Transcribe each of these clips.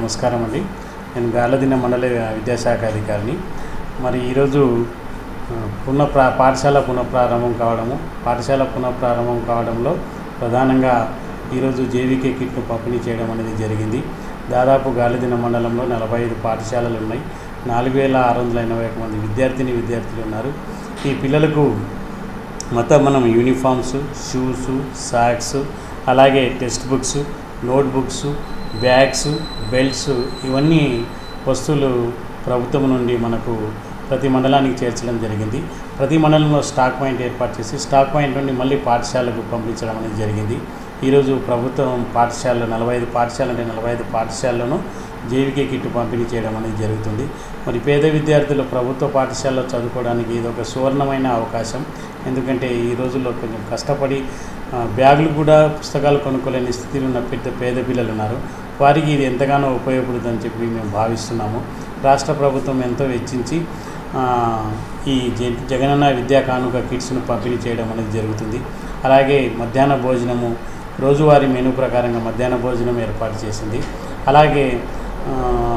నమస్కారం అండి నేను గాలదిన మండల విద్యాశాఖ అధికారిని మరి ఈరోజు ఆ, పునఃప్రా పాఠశాల పునఃప్రారంభం కావడము పాఠశాల పునఃప్రారంభం కావడంలో ప్రధానంగా ఈరోజు జేవీకే కిట్ను పంపిణీ చేయడం అనేది జరిగింది దాదాపు గాలిదిన మండలంలో నలభై ఐదు పాఠశాలలు ఉన్నాయి నాలుగు వేల ఆరు వందల ఎనభై ఒక మంది విద్యార్థిని విద్యార్థులు ఉన్నారు ఈ పిల్లలకు మొత్తం మనం యూనిఫామ్స్ షూస్ సాక్స్ అలాగే textbooks notebooks bags belts ఇవన్నీ వస్తువులు ప్రభుత్వం నుండి మనకు ప్రతి మండలానికి చేర్చడం జరిగింది ప్రతి మండలంలో స్టాక్ పాయింట్ ఏర్పాటు చేసి స్టాక్ పాయింట్ నుండి మళ్ళీ పాఠశాలకు పంపించడం అనేది జరిగింది ఈరోజు ప్రభుత్వం పాఠశాలలో నలభై ఐదు పాఠశాల అంటే నలభై ఐదు పాఠశాలను జేవికే కిట్ పంపిణీ చేయడం అనేది జరుగుతుంది మరి పేద విద్యార్థులు ప్రభుత్వ పాఠశాలలో చదువుకోవడానికి ఇది ఒక సువర్ణమైన అవకాశం ఎందుకంటే ఈ రోజుల్లో కొంచెం కష్టపడి ఆ, బ్యాగులు కూడా పుస్తకాలు కొనుక్కోలేని స్థితిలో ఉన్న పెద్ద పేద పిల్లలు ఉన్నారు వారికి ఇది ఎంతగానో ఉపయోగపడుతుందని చెప్పి మేము భావిస్తున్నాము రాష్ట్ర ప్రభుత్వం ఎంతో వెచ్చించి ఆ, ఈ జ- జగనన్న విద్యా కానుక కిట్స్ను పంపిణీ చేయడం అనేది జరుగుతుంది అలాగే మధ్యాహ్న భోజనము రోజువారీ మెనూ ప్రకారంగా మధ్యాహ్న భోజనం ఏర్పాటు చేసింది అలాగే ఆ,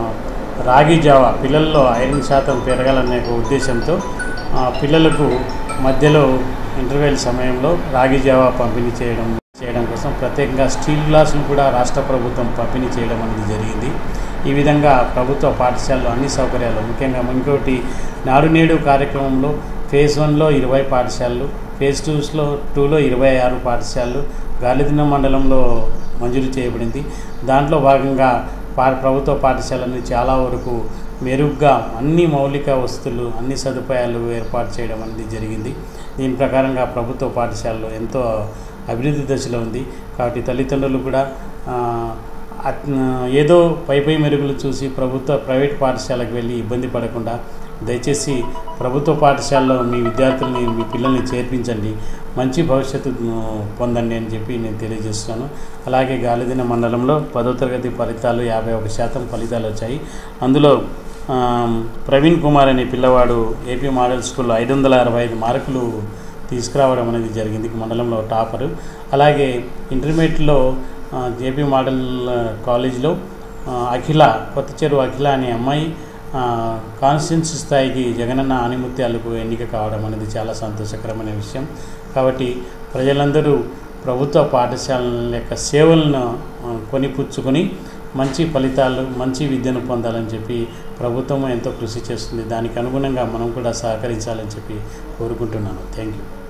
రాగి జావా పిల్లల్లో ఐరన్ శాతం పెరగాలనే ఒక ఉద్దేశంతో ఆ, పిల్లలకు మధ్యలో ఇంటర్వెల్ సమయంలో రాగి జావా పంపిణీ చేయడం చేయడం కోసం ప్రత్యేకంగా స్టీల్ గ్లాసులు కూడా రాష్ట్ర ప్రభుత్వం పంపిణీ చేయడం అనేది జరిగింది ఈ విధంగా ప్రభుత్వ పాఠశాలలో అన్ని సౌకర్యాలు ముఖ్యంగా ఇంకోటి నాడు నేడు కార్యక్రమంలో ఫేజ్ వన్లో ఇరవై పాఠశాలలు ఫేజ్ టూస్లో టూలో ఇరవై ఆరు పాఠశాలలు గాలిదిన మండలంలో మంజూరు చేయబడింది దాంట్లో భాగంగా పా ప్రభుత్వ పాఠశాలని చాలా వరకు మెరుగ్గా అన్ని మౌలిక వస్తువులు అన్ని సదుపాయాలు ఏర్పాటు చేయడం అనేది జరిగింది దీని ప్రకారంగా ప్రభుత్వ పాఠశాలలో ఎంతో అభివృద్ధి దశలో ఉంది కాబట్టి తల్లిదండ్రులు కూడా ఆ, అట్- ఏదో పై పై మెరుగులు చూసి ప్రభుత్వ ప్రైవేట్ పాఠశాలకు వెళ్ళి ఇబ్బంది పడకుండా దయచేసి ప్రభుత్వ పాఠశాలలో మీ విద్యార్థుల్ని మీ పిల్లల్ని చేర్పించండి మంచి భవిష్యత్తు పొందండి అని చెప్పి నేను తెలియజేస్తున్నాను అలాగే గాలిదిన మండలంలో పదో తరగతి ఫలితాలు యాభై ఒక శాతం ఫలితాలు వచ్చాయి అందులో ఆ, ప్రవీణ్ కుమార్ అనే పిల్లవాడు ఏపీ మోడల్ స్కూల్లో ఐదు వందల అరవై ఐదు మార్కులు తీసుకురావడం అనేది జరిగింది మండలంలో టాపరు అలాగే ఇంటర్మీడియట్లో ఆ, జేపీ మోడల్ ఆ, కాలేజ్లో ఆ, అఖిల కొత్త చెరువు అఖిల అనే అమ్మాయి కాన్స్టిట్యున్సీ స్థాయికి జగనన్న ఆనిముత్యాలకు ఎన్నిక కావడం అనేది చాలా సంతోషకరమైన విషయం కాబట్టి ప్రజలందరూ ప్రభుత్వ పాఠశాలల యొక్క సేవలను ఆ, కొనిపుచ్చుకొని మంచి ఫలితాలు మంచి విద్యను పొందాలని చెప్పి ప్రభుత్వం ఎంతో కృషి చేస్తుంది దానికి అనుగుణంగా మనం కూడా సహకరించాలని చెప్పి కోరుకుంటున్నాను థ్యాంక్ యూ